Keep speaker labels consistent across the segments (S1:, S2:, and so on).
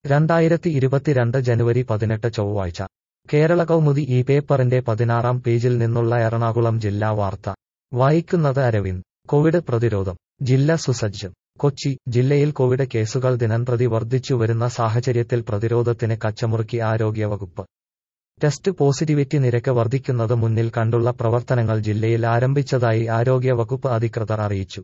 S1: രണ്ടായിരത്തി ഇരുപത്തിരണ്ട് ജനുവരി പതിനെട്ട് ചൊവ്വാഴ്ച കേരള കൗമുദി ഈ പേപ്പറിന്റെ പതിനാറാം പേജിൽ നിന്നുള്ള എറണാകുളം ജില്ലാ വാർത്ത വായിക്കുന്നത് അരവിന്ദ് കോവിഡ് പ്രതിരോധം ജില്ല സുസജ്ജം കൊച്ചി ജില്ലയിൽ കോവിഡ് കേസുകൾ ദിനംപ്രതി വർദ്ധിച്ചു വരുന്ന സാഹചര്യത്തിൽ പ്രതിരോധത്തിന് കച്ചമുറുക്കി ആരോഗ്യവകുപ്പ് ടെസ്റ്റ് പോസിറ്റിവിറ്റി നിരക്ക് വർദ്ധിക്കുന്നത് മുന്നിൽ കണ്ടുള്ള പ്രവർത്തനങ്ങൾ ജില്ലയിൽ ആരംഭിച്ചതായി ആരോഗ്യവകുപ്പ് അധികൃതർ അറിയിച്ചു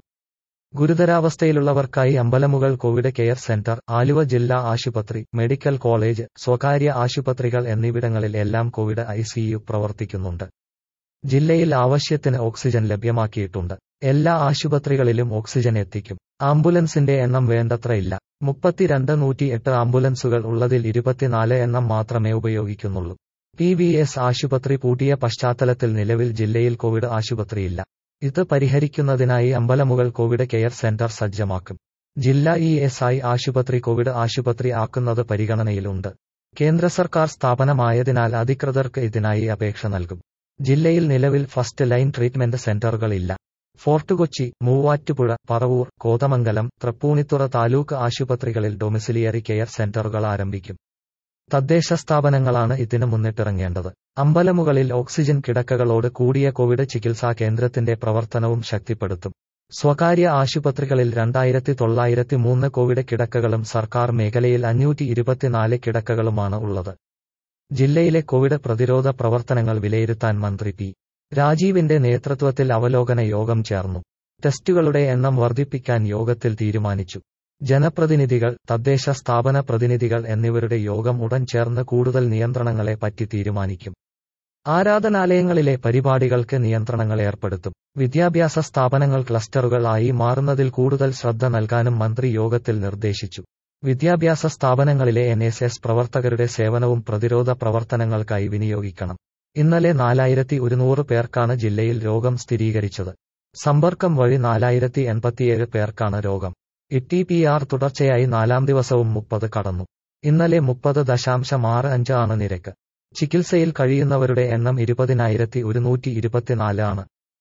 S1: ഗുരുതരാവസ്ഥയിലുള്ളവർക്കായി Ambalamugal Covid care centre Aluva ജില്ലാ ആശുപത്രി മെഡിക്കൽ കോളേജ് സ്വകാര്യ ആശുപത്രികൾ എന്നിവിടങ്ങളിൽ എല്ലാം കോവിഡ് ഐസിയു പ്രവർത്തിക്കുന്നുണ്ട് ജില്ലയിൽ ആവശ്യത്തിന് ഓക്സിജൻ ലഭ്യമാക്കിയിട്ടുണ്ട് എല്ലാ ആശുപത്രികളിലും ഓക്സിജൻ എത്തിക്കും ആംബുലൻസിന്റെ എണ്ണം വേണ്ടത്ര ഇല്ല മുപ്പത്തിരണ്ട് നൂറ്റിയെട്ട് ആംബുലൻസുകൾ ഉള്ളതിൽ ഇരുപത്തിനാല് എണ്ണം മാത്രമേ ഉപയോഗിക്കുന്നുള്ളൂ പി വി എസ് ആശുപത്രി പൂട്ടിയ പശ്ചാത്തലത്തിൽ നിലവിൽ ജില്ലയിൽ കോവിഡ് ആശുപത്രിയില്ല ഇത് പരിഹരിക്കുന്നതിനായി അമ്പലമുകൾ കോവിഡ് കെയർ സെന്റർ സജ്ജമാക്കും ജില്ലാ ഇ എസ് ഐ ആശുപത്രി കോവിഡ് ആശുപത്രി ആക്കുന്നത് പരിഗണനയിലുണ്ട് കേന്ദ്ര സർക്കാർ സ്ഥാപനമായതിനാൽ അധികൃതർക്ക് ഇതിനായി അപേക്ഷ നൽകും ജില്ലയിൽ നിലവിൽ ഫസ്റ്റ് ലൈൻ ട്രീറ്റ്മെന്റ് സെന്ററുകളില്ല ഫോർട്ട് കൊച്ചി മൂവാറ്റുപുഴ പറവൂർ കോതമംഗലം തൃപ്പൂണിത്തുറ താലൂക്ക് ആശുപത്രികളിൽ ഡൊമിസിലിയറി കെയർ സെന്ററുകൾ ആരംഭിക്കും തദ്ദേശ സ്ഥാപനങ്ങളാണ് ഇതിന് മുന്നിട്ടിറങ്ങേണ്ടത് അമ്പലമുകളിൽ ഓക്സിജൻ കിടക്കകളോട് കൂടിയ കോവിഡ് ചികിത്സാ കേന്ദ്രത്തിന്റെ പ്രവർത്തനവും ശക്തിപ്പെടുത്തും സ്വകാര്യ ആശുപത്രികളിൽ രണ്ടായിരത്തി തൊള്ളായിരത്തി മൂന്ന് കോവിഡ് കിടക്കകളും സർക്കാർ മേഖലയിൽ അഞ്ഞൂറ്റി ഇരുപത്തിനാല് കിടക്കകളുമാണ് ഉള്ളത് ജില്ലയിലെ കോവിഡ് പ്രതിരോധ പ്രവർത്തനങ്ങൾ വിലയിരുത്താൻ മന്ത്രി പി രാജീവിന്റെ നേതൃത്വത്തിൽ അവലോകന യോഗം ചേർന്നു ടെസ്റ്റുകളുടെ എണ്ണം വർദ്ധിപ്പിക്കാൻ യോഗത്തിൽ തീരുമാനിച്ചു ജനപ്രതിനിധികൾ തദ്ദേശ സ്ഥാപന പ്രതിനിധികൾ എന്നിവരുടെ യോഗം ഉടൻ ചേർന്ന് കൂടുതൽ നിയന്ത്രണങ്ങളെ പറ്റി തീരുമാനിക്കും ആരാധനാലയങ്ങളിലെ പരിപാടികൾക്ക് നിയന്ത്രണങ്ങൾ ഏർപ്പെടുത്തും വിദ്യാഭ്യാസ സ്ഥാപനങ്ങൾ ക്ലസ്റ്ററുകൾ ആയി മാറുന്നതിൽ കൂടുതൽ ശ്രദ്ധ നൽകാനും മന്ത്രി യോഗത്തിൽ നിർദ്ദേശിച്ചു വിദ്യാഭ്യാസ സ്ഥാപനങ്ങളിലെ എൻ എസ് എസ് പ്രവർത്തകരുടെ സേവനവും പ്രതിരോധ പ്രവർത്തനങ്ങൾക്കായി വിനിയോഗിക്കണം ഇന്നലെ നാലായിരത്തി ഒരുന്നൂറ് പേർക്കാണ് ജില്ലയിൽ രോഗം സ്ഥിരീകരിച്ചത് സമ്പർക്കം വഴി നാലായിരത്തി എൺപത്തിയേഴ് പേർക്കാണ് രോഗം ഇ പി ആർ തുടർച്ചയായി നാലാം ദിവസവും മുപ്പത് കടന്നു ഇന്നലെ മുപ്പത് ദശാംശം ആറ് അഞ്ച് ആണ് നിരക്ക് ചികിത്സയിൽ കഴിയുന്നവരുടെ എണ്ണം ഇരുപതിനായിരത്തി ഒരുന്നൂറ്റി ഇരുപത്തിനാല് ആണ്